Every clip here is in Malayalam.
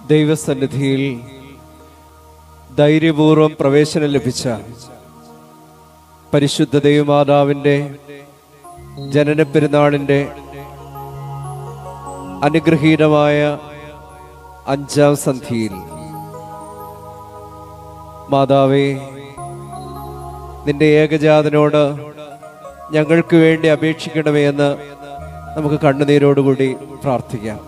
ദൈവസന്നിധിയിൽ ധൈര്യപൂർവം പ്രവേശനം ലഭിച്ച പരിശുദ്ധ ദൈവമാതാവിൻ്റെ ജനന പെരുന്നാളിൻ്റെ അനുഗ്രഹീതമായ അഞ്ചാം സന്ധിയിൽ മാതാവേ നിന്റെ ഏകജാതനോട് ഞങ്ങൾക്ക് വേണ്ടി അപേക്ഷിക്കണമേ എന്ന് നമുക്ക് കണ്ണുനീരോടുകൂടി പ്രാർത്ഥിക്കാം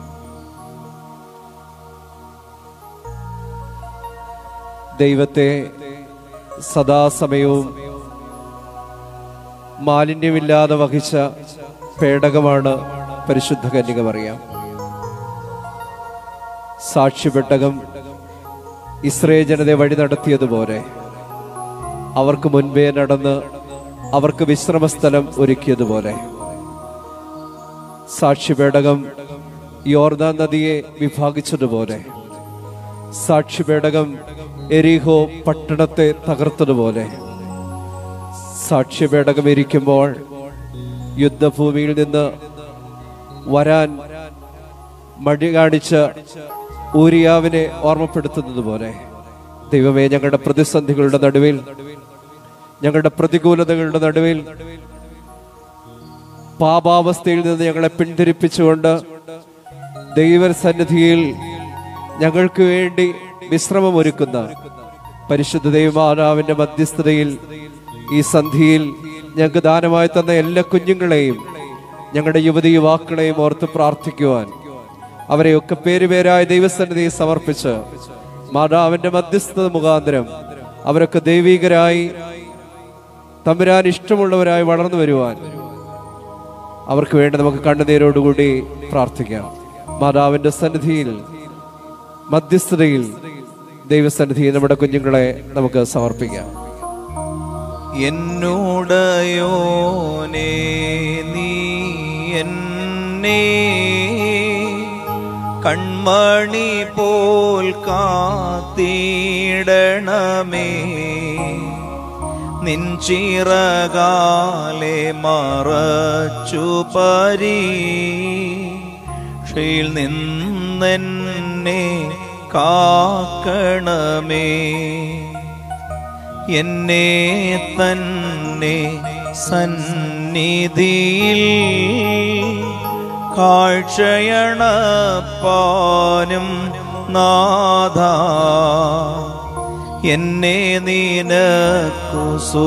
ദൈവത്തെ സദാസമയവും മാലിന്യമില്ലാതെ വഹിച്ച പേടകമാണ് പരിശുദ്ധ കന്യക പറയാം സാക്ഷ്യപ്പെട്ടകം ഇസ്രേ ജനതയെ വഴി നടത്തിയതുപോലെ അവർക്ക് മുൻപേ നടന്ന് അവർക്ക് വിശ്രമസ്ഥലം ഒരുക്കിയതുപോലെ സാക്ഷ്യപേടകം യോർദാൻ നദിയെ വിഭാഗിച്ചതുപോലെ സാക്ഷ്യപേടകം എരിഹോ പട്ടണത്തെ തകർത്തതുപോലെ സാക്ഷ്യപേടകം ഇരിക്കുമ്പോൾ യുദ്ധഭൂമിയിൽ നിന്ന് വരാൻ മടി കാണിച്ച ഊരിയാവിനെ ഓർമ്മപ്പെടുത്തുന്നത് പോലെ ദൈവമേ ഞങ്ങളുടെ പ്രതിസന്ധികളുടെ നടുവിൽ ഞങ്ങളുടെ പ്രതികൂലതകളുടെ നടുവിൽ പാപാവസ്ഥയിൽ നിന്ന് ഞങ്ങളെ പിന്തിരിപ്പിച്ചുകൊണ്ട് ദൈവസന്നിധിയിൽ ഞങ്ങൾക്ക് വേണ്ടി വിശ്രമമൊരുക്കുന്ന പരിശുദ്ധ ദൈവമാതാവിന്റെ മധ്യസ്ഥതയിൽ ഈ സന്ധിയിൽ ഞങ്ങൾക്ക് ദാനമായി തന്ന എല്ലാ കുഞ്ഞുങ്ങളെയും ഞങ്ങളുടെ യുവതി യുവാക്കളെയും ഓർത്ത് പ്രാർത്ഥിക്കുവാൻ അവരെയൊക്കെ പേരുപേരായ ദൈവസന്നിധിയെ സമർപ്പിച്ച് മാതാവിന്റെ മധ്യസ്ഥത മുഖാന്തരം അവരൊക്കെ ദൈവികരായി തമ്പുരാൻ ഇഷ്ടമുള്ളവരായി വളർന്നു വരുവാൻ അവർക്ക് വേണ്ടി നമുക്ക് കണ്ണുനീരോടുകൂടി പ്രാർത്ഥിക്കാം മാതാവിന്റെ സന്നിധിയിൽ മധ്യസ്ഥതയിൽ ദൈവസന്നിധിയിൽ നമ്മുടെ കുഞ്ഞുങ്ങളെ നമുക്ക് സമർപ്പിക്കാം എന്നോടയോനേ നീ എന്നെ കൺമണി പോൽ കാത്തിടണമേ നിൻചിറകാലെ മറച്ചു പരീക്ഷയിൽ നിന്നെന്നെ കാക്കണമേ എന്നെ തന്നെ സന്നിധിയിൽ കാഴ്ചയണപ്പാനും നാഥ എന്നെ നീനക്കു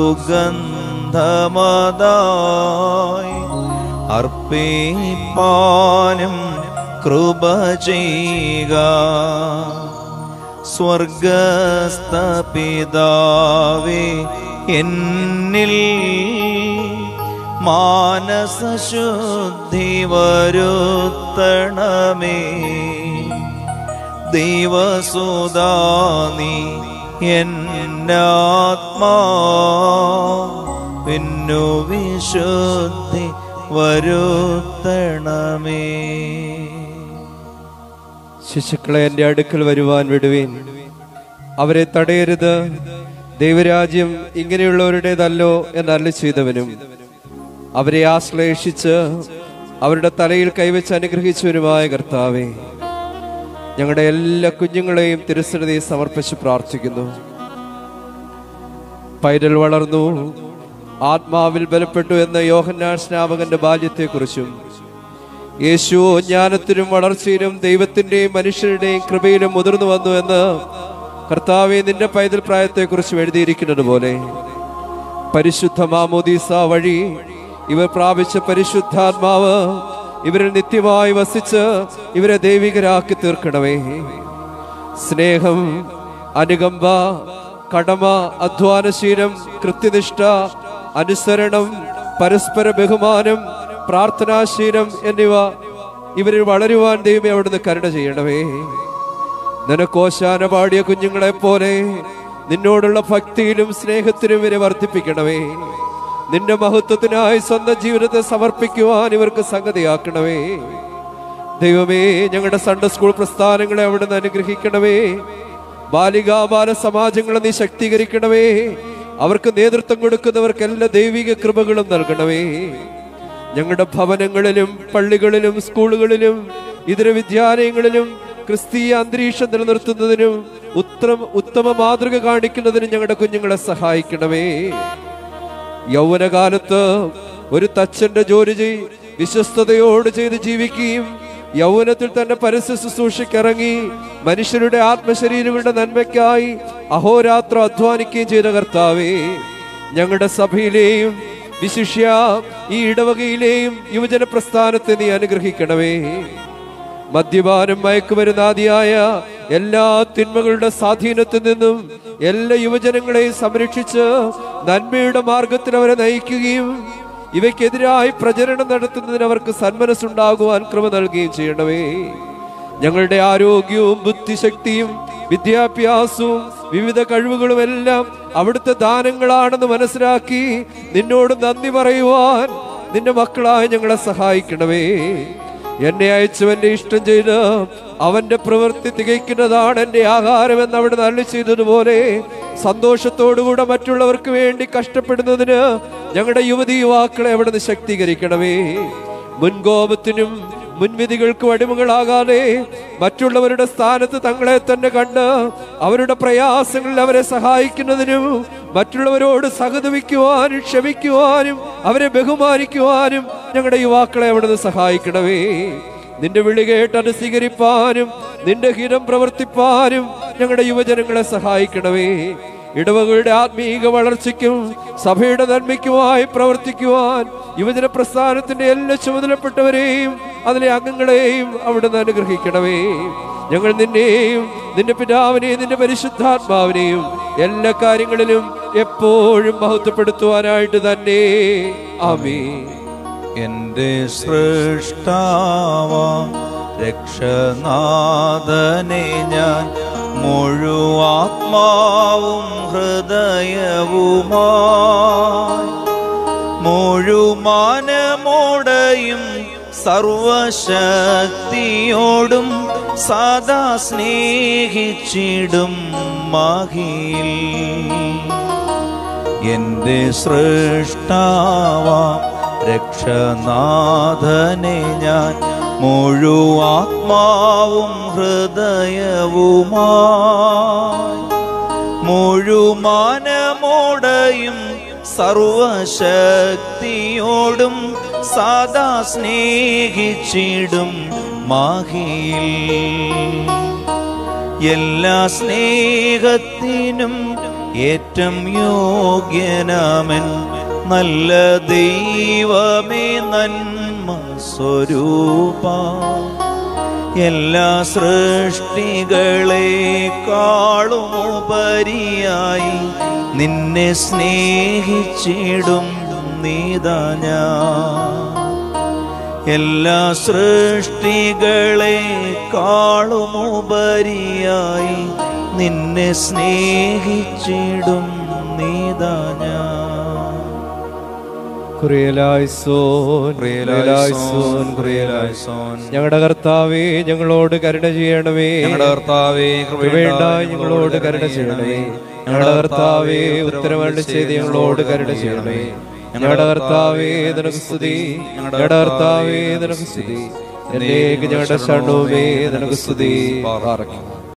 സുഗന്ധമതായി അർപ്പിപ്പാനും കൃപ ചെയ്യുക സ്വർഗസ്ഥ പിതാവേ എന്നിൽ മാനസശുദ്ധി വരുത്തണമേ ദൈവസുദാനി എന്നാത്മാവിന്നു വിശുദ്ധി വരുത്തണമേ ശിശുക്കളെ എൻ്റെ അടുക്കൽ വരുവാൻ വിടുവീൻ അവരെ തടയരുത് ദൈവരാജ്യം ഇങ്ങനെയുള്ളവരുടേതല്ലോ എന്നല്ല ചെയ്തവനും അവരെ ആശ്ലേഷിച്ച് അവരുടെ തലയിൽ കൈവച്ച് അനുഗ്രഹിച്ചവനുമായ കർത്താവേ ഞങ്ങളുടെ എല്ലാ കുഞ്ഞുങ്ങളെയും തിരുസന്നിധിയിൽ സമർപ്പിച്ച് പ്രാർത്ഥിക്കുന്നു പൈതൽ വളർന്നു ആത്മാവിൽ ബലപ്പെട്ടു എന്ന യോഹന്നാൻ സ്നാപകന്റെ ബാല്യത്തെക്കുറിച്ചും യേശു ജ്ഞാനത്തിലും വളർച്ചയിലും ദൈവത്തിന്റെയും മനുഷ്യരുടെയും കൃപയിലും മുതിർന്നു വന്നു എന്ന് കർത്താവെ നിന്റെ പൈതൽ പ്രായത്തെക്കുറിച്ച് എഴുതിയിരിക്കുന്നത് പോലെ പരിശുദ്ധ മാമോദീസ വഴി ഇവർ പ്രാപിച്ച പരിശുദ്ധാത്മാവ് ഇവരിൽ നിത്യമായി വസിച്ച് ഇവരെ ദൈവികരാക്കി തീർക്കണമേ സ്നേഹം അനുകമ്പ കടമ അധ്വാനശീലം കൃത്യനിഷ്ഠ അനുസരണം പരസ്പര ബഹുമാനം പ്രാർത്ഥനാശീലം എന്നിവ ഇവരിൽ വളരുവാൻ ദൈവമേ അവിടുന്ന് കരുണ ചെയ്യണമേ നിനക്കോശാന പാടിയ കുഞ്ഞുങ്ങളെ പോലെ നിന്നോടുള്ള ഭക്തിയിലും സ്നേഹത്തിലും ഇവരെ വർദ്ധിപ്പിക്കണമേ നിന്റെ മഹത്വത്തിനായി സ്വന്തം ജീവിതത്തെ സമർപ്പിക്കുവാൻ ഇവർക്ക് സംഗതിയാക്കണമേ ദൈവമേ ഞങ്ങളുടെ സൺഡേ സ്കൂൾ പ്രസ്ഥാനങ്ങളെ അവിടുന്ന് അനുഗ്രഹിക്കണമേ ബാലികാ ബാല സമാജങ്ങളെ നീ ശക്തീകരിക്കണമേ അവർക്ക് നേതൃത്വം കൊടുക്കുന്നവർക്ക് എല്ലാ ദൈവിക കൃപകളും നൽകണമേ ഞങ്ങളുടെ ഭവനങ്ങളിലും പള്ളികളിലും സ്കൂളുകളിലും ഇതര വിദ്യാലയങ്ങളിലും ക്രിസ്തീയ അന്തരീക്ഷം നിലനിർത്തുന്നതിനും ഉത്തമ ഉത്തമ മാതൃക കാണിക്കുന്നതിനും ഞങ്ങളുടെ കുഞ്ഞുങ്ങളെ സഹായിക്കണമേ യൗവനകാലത്ത് ഒരു തച്ചന്റെ ജോലി ചെയ് വിശ്വസ്തയോട് ചെയ്ത് ജീവിക്കുകയും യൗവനത്തിൽ തന്നെ പരസ്യ ശുശ്രൂഷയ്ക്കിറങ്ങി മനുഷ്യരുടെ ആത്മശരീരങ്ങളുടെ നന്മയ്ക്കായി അഹോരാത്രം അധ്വാനിക്കുകയും ചെയ്ത കർത്താവേ ഞങ്ങളുടെ സഭയിലെയും വിശിഷ്യ ഈ ഇടവകയിലെയും യുവജന പ്രസ്ഥാനത്തെ നീ അനുഗ്രഹിക്കണമേ മദ്യപാനം മയക്കുമരുന്നാദിയായ എല്ലാ തിന്മകളുടെ സ്വാധീനത്തിൽ നിന്നും എല്ലാ യുവജനങ്ങളെയും സംരക്ഷിച്ച് നന്മയുടെ മാർഗത്തിൽ അവരെ നയിക്കുകയും ഇവയ്ക്കെതിരായി പ്രചരണം നടത്തുന്നതിന് അവർക്ക് സന്മനസ്സുണ്ടാകുവാൻ കൃപ നൽകുകയും ചെയ്യണമേ ഞങ്ങളുടെ ആരോഗ്യവും ബുദ്ധിശക്തിയും വിദ്യാഭ്യാസവും വിവിധ കഴിവുകളും എല്ലാം അവിടുത്തെ ദാനങ്ങളാണെന്ന് മനസ്സിലാക്കി നിന്നോട് നന്ദി പറയുവാൻ നിന്റെ മക്കളായി ഞങ്ങളെ സഹായിക്കണമേ എന്നെ അയച്ചവന്റെ ഇഷ്ടം ചെയ്ത് അവന്റെ പ്രവൃത്തി തികയ്ക്കുന്നതാണ് എന്റെ ആഹാരം എന്ന് അവിടെ നല്ല ചെയ്തതുപോലെ സന്തോഷത്തോടുകൂടെ മറ്റുള്ളവർക്ക് വേണ്ടി കഷ്ടപ്പെടുന്നതിന് ഞങ്ങളുടെ യുവതി യുവാക്കളെ അവിടെ നിന്ന് ശക്തീകരിക്കണമേ മുൻകോപത്തിനും മുൻവിധികൾക്കും അടിമകളാകാതെ മറ്റുള്ളവരുടെ സ്ഥാനത്ത് തങ്ങളെ തന്നെ കണ്ട് അവരുടെ പ്രയാസങ്ങളിൽ അവരെ സഹായിക്കുന്നതിനും മറ്റുള്ളവരോട് സഹതപിക്കുവാനും ക്ഷമിക്കുവാനും അവരെ ബഹുമാനിക്കുവാനും ഞങ്ങളുടെ യുവാക്കളെ അവിടുന്ന് സഹായിക്കണമേ നിന്റെ വിളി കേട്ട് അത് സ്വീകരിപ്പാനും നിന്റെ ഹിതം പ്രവർത്തിപ്പാനും ഞങ്ങളുടെ യുവജനങ്ങളെ സഹായിക്കണമേ ഇടവകളുടെ ആത്മീക വളർച്ചയ്ക്കും സഭയുടെ നന്മയ്ക്കുമായി പ്രവർത്തിക്കുവാൻ യുവജന പ്രസ്ഥാനത്തിന്റെ എല്ലാ ചുമതലപ്പെട്ടവരെയും അതിലെ അംഗങ്ങളെയും അവിടുന്ന് അനുഗ്രഹിക്കണമേ ഞങ്ങൾ നിന്നെയും നിന്റെ പിതാവിനെയും നിന്റെ പരിശുദ്ധാത്മാവിനെയും എല്ലാ കാര്യങ്ങളിലും എപ്പോഴും മഹത്വപ്പെടുത്തുവാനായിട്ട് തന്നെ ആമേ എന്റെ സൃഷ്ടാവ രക്ഷനാഥനെ ഞാൻ മുഴുവാത്മാവും ഹൃദയവുമായി മുഴുമാനമോടെയും സർവശക്തിയോടും സദാ സ്നേഹിച്ചിടും മഹിൽ എന്റെ സൃഷ്ടാവാം രക്ഷനാഥനെ ഞാൻ മുഴുവാത്മാവും ഹൃദയവുമായി മുഴുമാനമോടെയും സർവശക്തിയോടും സദാ സ്നേഹിച്ചിടും മാഹിയിൽ എല്ലാ സ്നേഹത്തിനും ഏറ്റം യോഗ്യനാമൻ നല്ല ദൈവമേ നന്മ സ്വരൂപ എല്ലാ സൃഷ്ടികളെക്കാളും ഉപരിയായി നിന്നെ സ്നേഹിച്ചിടും നീതാ ഞാൻ എല്ലാ സൃഷ്ടികളെക്കാളും ഉപരിയായി നിന്നെ സ്നേഹിച്ചിടും നീതാ ഞാൻ കുറിയലായ്സോൻ കുറിയലായ്സോൻ കുറിയലായ്സോൻ ഞങ്ങളുടെ കർത്താവേ ഞങ്ങളോട് കരുണ ചെയ്യണമേ ഞങ്ങളുടെ കർത്താവേ വേണ്ട ഞങ്ങളോട് കരുണ ചെയ്യണമേ ഞങ്ങളുടെ കർത്താവേ ഉത്തരവണ്ട് ചെയ്ത് ഞങ്ങളോട് കരുണ ചെയ്യണമേ ഞങ്ങളുടെ കർത്താവേ നിനക്ക് സ്തുതി ഞങ്ങളുടെ കർത്താവേ നിനക്ക് സ്തുതി എന്നേക്ക് ഞങ്ങളുടെ ഷണ്ണുവേ നിനക്ക് സ്തുതി പാർക്കുന്നു